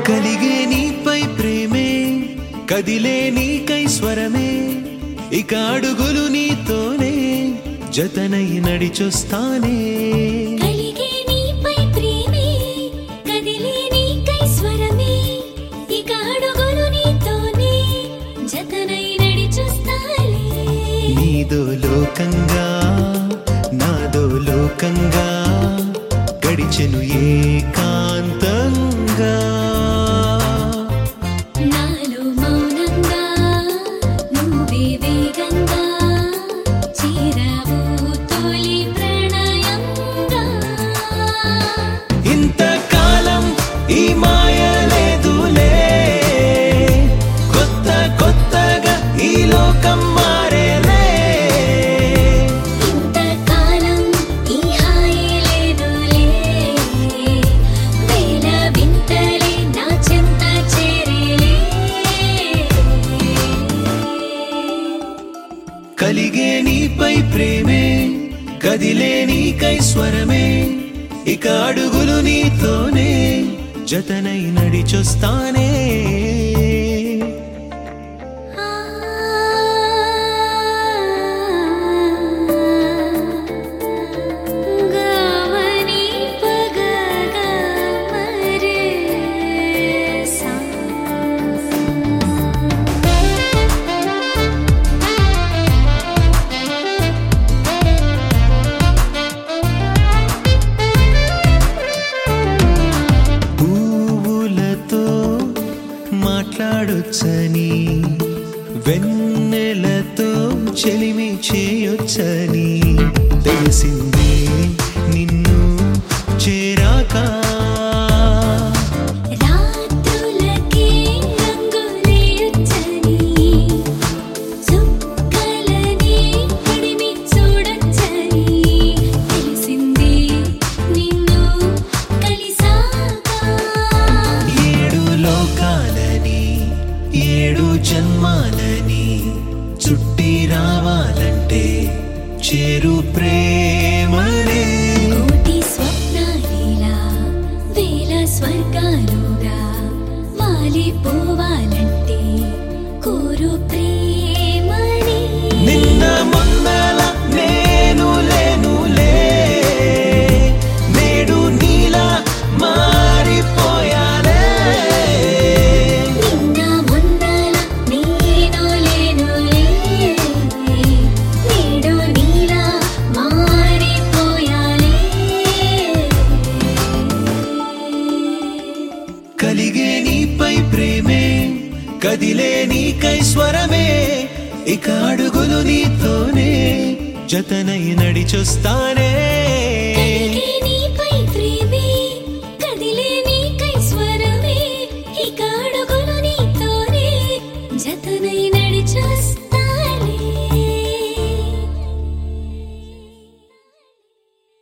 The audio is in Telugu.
కలిగే నీపై ప్రేమే కదిలే నీకై స్వరమే ఇక అడుగులు నీతోనే జతనై నడిచొస్తానే కలిగే నీపై ప్రేమే కదిలే నీకై స్వరమే ఇక అడుగులు నీతోనే జతనై నడిచొస్తాలే నీదో లోకంగా నాదో లోకంగా గడిచెను ఏకాంతంగా నాలో మౌనంగా నువ్వే వేగంగా చేరావు తొలి ప్రణయంగా ఇంతకాలం ఈ మాయ లేదులే కొత్త కొత్తగా ఈ లోకం మారేలే ఇంతకాలం ఈ హాయి లేదులే వేల వింతలే నా చెంత చేరేలే కలిగే నీపై ప్రేమే కదిలే నీకై స్వరమే ఇక అడుగులు నీతోనే జతనై నడిచొస్తానే ఆ గవని పగగ మరే సా పువ్వులతో మాట్లాడొచ్చని వెన్నెలతో చెలిమి చేయొచ్చని తెలిసింది నిన్ను చేరాక రాత్రులకే రంగులేయొచ్చని చుక్కలని పడిమి చూడొచ్చని తెలిసింది నిన్ను కలిసాక ఏడు లోకాలని ఏడు జన్మాలని చుట్టి రావాలంటే చేరు ప్రేమనే కోటి స్వప్నాలిలా వేల స్వర్గాలుగా వాలిపోవాలంటే కోరు ప్రేమని నిన్న మొన్నల నేను లేనులే నేడు నీలా మారిపోయాలే నిన్న మొన్నల నేను లేనులే నేడు నీలా మారిపోయాలే కలిగే నీపై ప్రేమే కదిలే నీకై స్వరమే ఇక అడుగులు నీతోనే జతనై నడిచొస్తానే